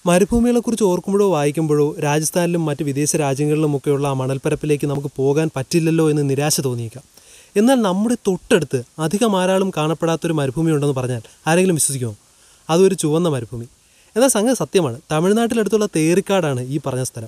മരുഭൂമികളെക്കുറിച്ച് ഓർക്കുമ്പോഴോ വായിക്കുമ്പോഴോ രാജസ്ഥാനിലും മറ്റ് വിദേശ രാജ്യങ്ങളിലുമൊക്കെയുള്ള ആ മണൽപ്പരപ്പിലേക്ക് നമുക്ക് പോകാൻ പറ്റില്ലല്ലോ എന്ന് നിരാശ തോന്നിയേക്കാം എന്നാൽ നമ്മുടെ തൊട്ടടുത്ത് അധികം ആരാളും കാണപ്പെടാത്തൊരു മരുഭൂമി ഉണ്ടെന്ന് പറഞ്ഞാൽ ആരെങ്കിലും വിശ്വസിക്കുമോ അതൊരു ചുവന്ന മരുഭൂമി എന്നാൽ സംഗതി സത്യമാണ് തമിഴ്നാട്ടിലടുത്തുള്ള തേറിക്കാടാണ് ഈ പറഞ്ഞ സ്ഥലം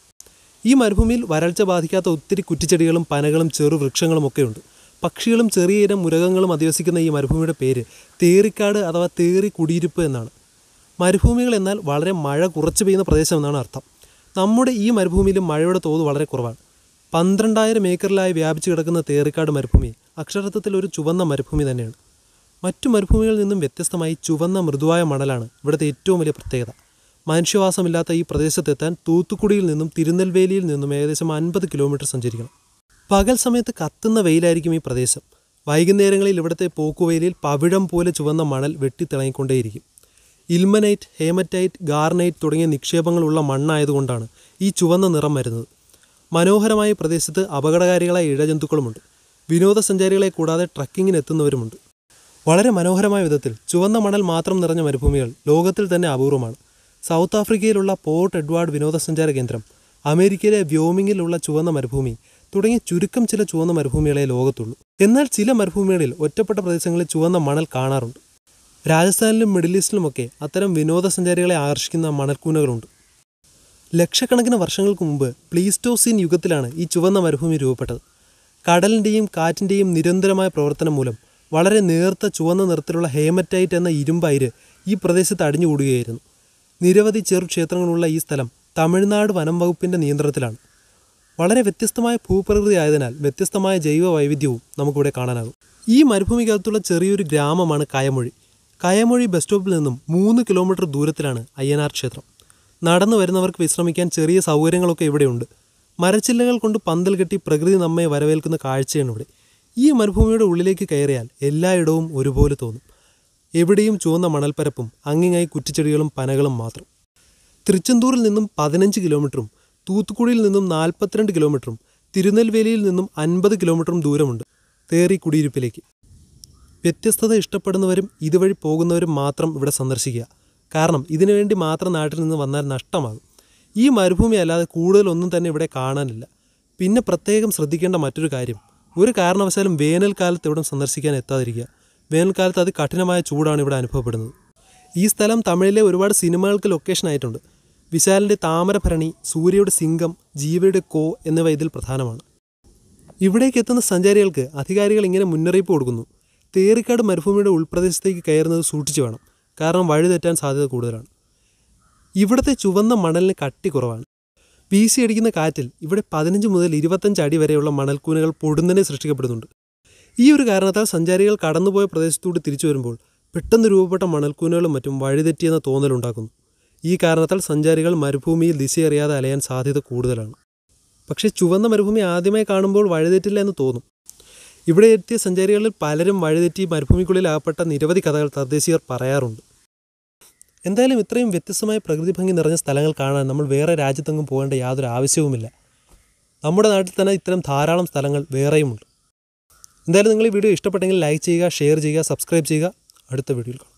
ഈ മരുഭൂമിയിൽ വരൾച്ച ബാധിക്കാത്ത ഒത്തിരി കുറ്റിച്ചെടികളും പനകളും ചെറു വൃക്ഷങ്ങളും ഒക്കെയുണ്ട് പക്ഷികളും ചെറിയ ഇനം മുരകങ്ങളും അധിവസിക്കുന്ന ഈ മരുഭൂമിയുടെ പേര് തേറിക്കാട് അഥവാ തേറി കുടിയിരിപ്പ് എന്നാണ് മരുഭൂമികൾ എന്നാൽ വളരെ മഴ കുറച്ച് പെയ്യുന്ന പ്രദേശം എന്നാണ് അർത്ഥം നമ്മുടെ ഈ മരുഭൂമിയിലും മഴയുടെ തോത് വളരെ കുറവാണ് പന്ത്രണ്ടായിരം ഏക്കറിലായി വ്യാപിച്ചു കിടക്കുന്ന തേറിക്കാട് മരുഭൂമി അക്ഷരാർത്ഥത്തിൽ ഒരു ചുവന്ന മരുഭൂമി തന്നെയാണ് മറ്റു മരുഭൂമികളിൽ നിന്നും വ്യത്യസ്തമായി ചുവന്ന മൃദുവായ മണലാണ് ഇവിടുത്തെ ഏറ്റവും വലിയ പ്രത്യേകത മനുഷ്യവാസമില്ലാത്ത ഈ പ്രദേശത്തെത്താൻ തൂത്തുക്കുടിയിൽ നിന്നും തിരുനെൽവേലിയിൽ നിന്നും ഏകദേശം അൻപത് കിലോമീറ്റർ സഞ്ചരിക്കണം പകൽ സമയത്ത് കത്തുന്ന വെയിലായിരിക്കും ഈ പ്രദേശം വൈകുന്നേരങ്ങളിൽ ഇവിടുത്തെ പോക്കുവെയിലിൽ പവിഴം പോലെ ചുവന്ന മണൽ വെട്ടിത്തിളങ്ങിക്കൊണ്ടേയിരിക്കും ഇൽമനൈറ്റ് ഹേമറ്റൈറ്റ് ഗാർനൈറ്റ് തുടങ്ങിയ നിക്ഷേപങ്ങളുള്ള മണ്ണായതുകൊണ്ടാണ് ഈ ചുവന്ന നിറം വരുന്നത് മനോഹരമായ ഈ പ്രദേശത്ത് അപകടകാരികളായ ഇഴജന്തുക്കളുമുണ്ട് വിനോദസഞ്ചാരികളെ കൂടാതെ ട്രക്കിങ്ങിന് എത്തുന്നവരുമുണ്ട് വളരെ മനോഹരമായ വിധത്തിൽ ചുവന്ന മണൽ മാത്രം നിറഞ്ഞ മരുഭൂമികൾ ലോകത്തിൽ തന്നെ അപൂർവമാണ് സൗത്ത് ആഫ്രിക്കയിലുള്ള പോർട്ട് എഡ്വാർഡ് വിനോദസഞ്ചാര കേന്ദ്രം അമേരിക്കയിലെ വ്യോമിങ്ങിലുള്ള ചുവന്ന മരുഭൂമി തുടങ്ങിയ ചുരുക്കം ചില ചുവന്ന മരുഭൂമികളെ ലോകത്തുള്ളൂ എന്നാൽ ചില മരുഭൂമികളിൽ ഒറ്റപ്പെട്ട പ്രദേശങ്ങളിൽ ചുവന്ന മണൽ കാണാറുണ്ട് രാജസ്ഥാനിലും മിഡിൽ ഈസ്റ്റിലുമൊക്കെ അത്തരം വിനോദസഞ്ചാരികളെ ആകർഷിക്കുന്ന മണൽക്കൂനകളുണ്ട് ലക്ഷക്കണക്കിന് വർഷങ്ങൾക്ക് മുമ്പ് പ്ലീസ്റ്റോസിൻ യുഗത്തിലാണ് ഈ ചുവന്ന മരുഭൂമി രൂപപ്പെട്ടത് കടലിൻ്റെയും കാറ്റിൻ്റെയും നിരന്തരമായ പ്രവർത്തനം മൂലം വളരെ നേർത്ത ചുവന്ന നിറത്തിലുള്ള ഹേമറ്റൈറ്റ് എന്ന ഇരുമ്പയിര് ഈ പ്രദേശത്ത് അടിഞ്ഞുകൂടുകയായിരുന്നു നിരവധി ചെറു ക്ഷേത്രങ്ങളുള്ള ഈ സ്ഥലം തമിഴ്നാട് വനം വകുപ്പിൻ്റെ നിയന്ത്രണത്തിലാണ് വളരെ വ്യത്യസ്തമായ ഭൂപ്രകൃതി ആയതിനാൽ വ്യത്യസ്തമായ ജൈവ വൈവിധ്യവും നമുക്കിവിടെ കാണാനാകും ഈ മരുഭൂമിക്കകത്തുള്ള ചെറിയൊരു ഗ്രാമമാണ് കയമൊഴി കയമൊഴി ബസ് സ്റ്റോപ്പിൽ നിന്നും മൂന്ന് കിലോമീറ്റർ ദൂരത്തിലാണ് അയ്യനാർ ക്ഷേത്രം നടന്നു വരുന്നവർക്ക് വിശ്രമിക്കാൻ ചെറിയ സൗകര്യങ്ങളൊക്കെ ഇവിടെയുണ്ട് മരച്ചില്ലകൾ കൊണ്ട് പന്തൽ കെട്ടി പ്രകൃതി നമ്മെ വരവേൽക്കുന്ന കാഴ്ചയാണ് ഇവിടെ ഈ മരുഭൂമിയുടെ ഉള്ളിലേക്ക് കയറിയാൽ എല്ലായിടവും ഒരുപോലെ തോന്നും എവിടെയും ചുവന്ന മണൽപ്പരപ്പും അങ്ങിങ്ങായി കുറ്റിച്ചെടികളും പനകളും മാത്രം തൃച്ചെന്തൂരിൽ നിന്നും പതിനഞ്ച് കിലോമീറ്ററും തൂത്തുക്കുടിയിൽ നിന്നും നാൽപ്പത്തിരണ്ട് കിലോമീറ്ററും തിരുനെൽവേലിയിൽ നിന്നും അൻപത് കിലോമീറ്ററും ദൂരമുണ്ട് തേറി കുടിയിരിപ്പിലേക്ക് വ്യത്യസ്തത ഇഷ്ടപ്പെടുന്നവരും ഇതുവഴി പോകുന്നവരും മാത്രം ഇവിടെ സന്ദർശിക്കുക കാരണം ഇതിനുവേണ്ടി മാത്രം നാട്ടിൽ നിന്ന് വന്നാൽ നഷ്ടമാകും ഈ മരുഭൂമി അല്ലാതെ കൂടുതലൊന്നും തന്നെ ഇവിടെ കാണാനില്ല പിന്നെ പ്രത്യേകം ശ്രദ്ധിക്കേണ്ട മറ്റൊരു കാര്യം ഒരു കാരണവശാലും വേനൽക്കാലത്ത് ഇവിടെ സന്ദർശിക്കാൻ എത്താതിരിക്കുക വേനൽക്കാലത്ത് അതികഠിനമായ ചൂടാണ് ഇവിടെ അനുഭവപ്പെടുന്നത് ഈ സ്ഥലം തമിഴിലെ ഒരുപാട് സിനിമകൾക്ക് ലൊക്കേഷൻ ആയിട്ടുണ്ട് വിശാലിൻ്റെ താമരഭരണി സൂര്യയുടെ സിംഗം ജീവയുടെ കോ എന്നിവ ഇതിൽ പ്രധാനമാണ് ഇവിടേക്ക് എത്തുന്ന സഞ്ചാരികൾക്ക് അധികാരികൾ ഇങ്ങനെ മുന്നറിയിപ്പ് കൊടുക്കുന്നു തേറിക്കാട് മരുഭൂമിയുടെ ഉൾപ്രദേശത്തേക്ക് കയറുന്നത് സൂക്ഷിച്ചു വേണം കാരണം വഴി തെറ്റാൻ സാധ്യത കൂടുതലാണ് ഇവിടുത്തെ ചുവന്ന മണലിന് കട്ടി കുറവാണ് വീശി അടിക്കുന്ന കാറ്റിൽ ഇവിടെ പതിനഞ്ച് മുതൽ ഇരുപത്തഞ്ച് അടി വരെയുള്ള മണൽക്കൂനുകൾ പൊടുന്നനെ സൃഷ്ടിക്കപ്പെടുന്നുണ്ട് ഈ ഒരു കാരണത്താൽ സഞ്ചാരികൾ കടന്നുപോയ പ്രദേശത്തൂടെ തിരിച്ചു വരുമ്പോൾ പെട്ടെന്ന് രൂപപ്പെട്ട മണൽക്കൂനുകളും മറ്റും വഴിതെറ്റിയെന്ന തോന്നലുണ്ടാക്കുന്നു ഈ കാരണത്താൽ സഞ്ചാരികൾ മരുഭൂമിയിൽ ദിശയറിയാതെ അലയാൻ സാധ്യത കൂടുതലാണ് പക്ഷേ ചുവന്ന മരുഭൂമി ആദ്യമായി കാണുമ്പോൾ വഴിതെറ്റില്ല എന്ന് തോന്നും ഇവിടെ എത്തിയ സഞ്ചാരികളിൽ പലരും വഴിതെറ്റി മരുഭൂമിക്കുള്ളിൽ അകപ്പെട്ട നിരവധി കഥകൾ തദ്ദേശീയർ പറയാറുണ്ട് എന്തായാലും ഇത്രയും വ്യത്യസ്തമായ പ്രകൃതി ഭംഗി നിറഞ്ഞ സ്ഥലങ്ങൾ കാണാൻ നമ്മൾ വേറെ രാജ്യത്തെങ്ങും പോകേണ്ട യാതൊരു ആവശ്യവുമില്ല നമ്മുടെ നാട്ടിൽ തന്നെ ഇത്തരം ധാരാളം സ്ഥലങ്ങൾ വേറെയുമുണ്ട് എന്തായാലും നിങ്ങൾ ഈ വീഡിയോ ഇഷ്ടപ്പെട്ടെങ്കിൽ ലൈക്ക് ചെയ്യുക ഷെയർ ചെയ്യുക സബ്സ്ക്രൈബ് ചെയ്യുക അടുത്ത വീഡിയോയിൽ കാണാം